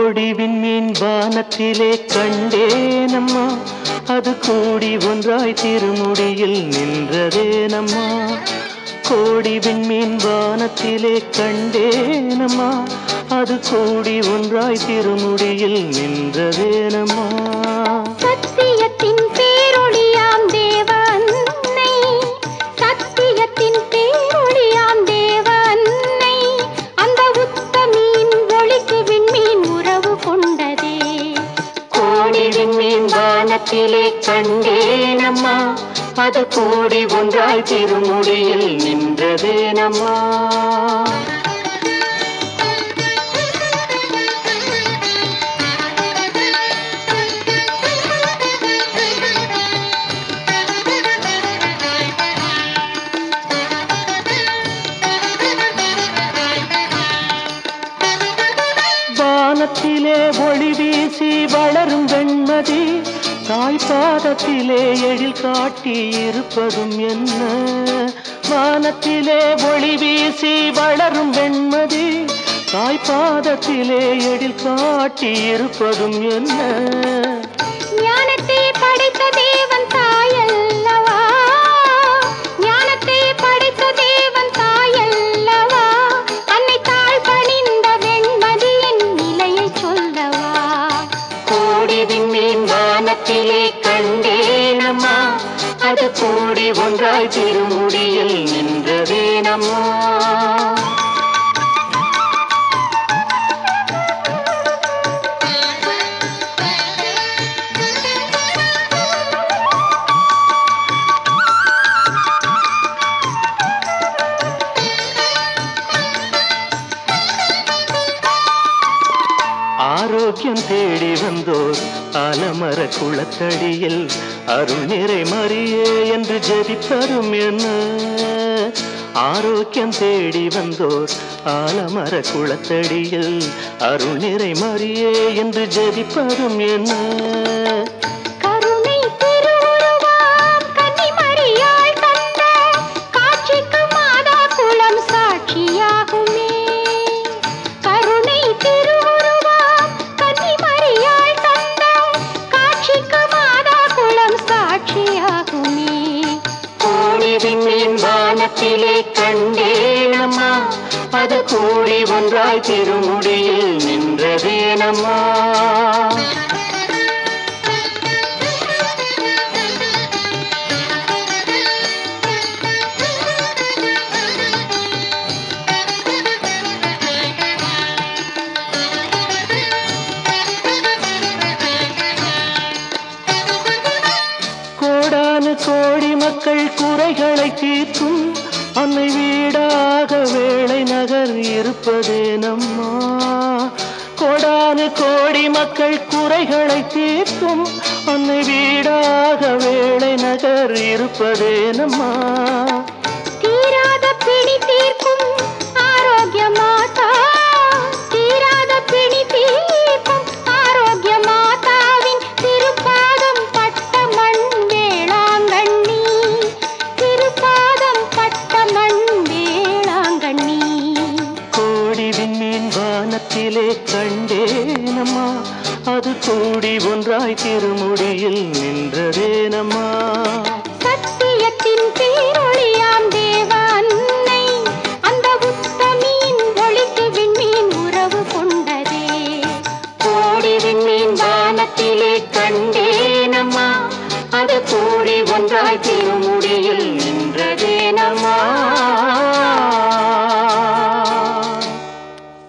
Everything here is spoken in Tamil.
கோடி விண்மீன் வானத்திலே கண்டேனம்மா அது கூடி ஒன்றாய் திருமுடியில் நின்றதேனம்மா கோடி விண்மீன் வானத்திலே கண்டேனம்மா அது கூடி ஒன்றாய் திருமுடியில் நின்றதேனம்மா சத்தியத்தின் பேரொளியாம் தேவ அன்னை சத்தியத்தின் பேரொளியாம் தேவ அன்னை அந்த உத்தமீன் ஒளிக்கு விண்மீன் உறவு கொண்டதே கோடி விண்மீன் வானத்திலே கண்டேனம்மா அது கூடி ஒன்றாய் திருமுடியில் நின்றதேனம்மா வானத்திலே ஒளி வீசி வளரும் வெண்மதி தாய் பாதத்திலே எழில் காட்டி இருப்பதும் என்ன வானத்திலே ஒளி வீசி வளரும் வெண்மதி தாய் பாதத்திலே எழில் காட்டி இருப்பதும் என்ன ஞானத்தை படைத்த தேவன் தாயல்லவா ஞானத்தை படைத்த தேவன் தாயல்லவா அன்னை தாழ் பணிந்த வெண்மதியின் நிலையை சொல்லவா கோடி விண்மீன் வானத்திலே கண்டேனம்மா அது கூடி ஒன்றாய் திருமுடியில் நின்றதேனம்மா ஆரோக்கியம் தேடி வந்தோர் ஆலமர குளத்தடியில் அருள் நிறை மறியே என்று ஜெபிப்பதும் என்ன ஆரோக்கியம் தேடி வந்தோர் ஆலமர குளத்தடியில் அருள் நிறை மறியே என்று ஜெபிப்பதும் என்ன கருணை திருவுருவாம் கன்னிமரியாள் தந்த காட்சிக்கு மாதா குலம் சாட்சியாகுமே கருணை திருவுருவாம் கன்னிமரியாள் தந்த காட்சிக்கு மாதா குலம் சாட்சியாகுமே கோடி விண்மீன் வானத்திலே கண்டேனம்மா அது கூடி ஒன்றாய் திருமுடியில் நின்றதேனம்மா கோடானு கோடி மக்கள் குறைகளை தீர்க்கும் அன்னை வீடாக வேளை நகர் இருப்பதே நம்மா கோடானு கோடி மக்கள் குறைகளை தீர்க்கும் அன்னை வீடாக வேளை நகர் இருப்பதே நம்மா தீராத பிணி தீர்க்கும் ஆரோக்கிய மாதா தீராத பிணி தீர்க்கும் ஆரோக்கிய மாதாவின் திருப்பாதம் பட்ட மண் வேளாங்கண்ணி திருப்பாதம் பட்ட மண் வேளாங்கண்ணி கோடி விண்மீன் வானத்திலே கண்டேனம்மா அது கூடி ஒன்றாய் திருமுடியில் நின்றதேனம்மா சத்தியத்தின் பேரொளியாம் தேவ அன்னை அந்த உத்தமீன் ஒளிக்கு விண்மீன் உறவு கொண்டதே கோடி விண்மீன் வானத்திலே கண்டேனம்மா அது கூடி ஒன்றாய் திருமுடியில்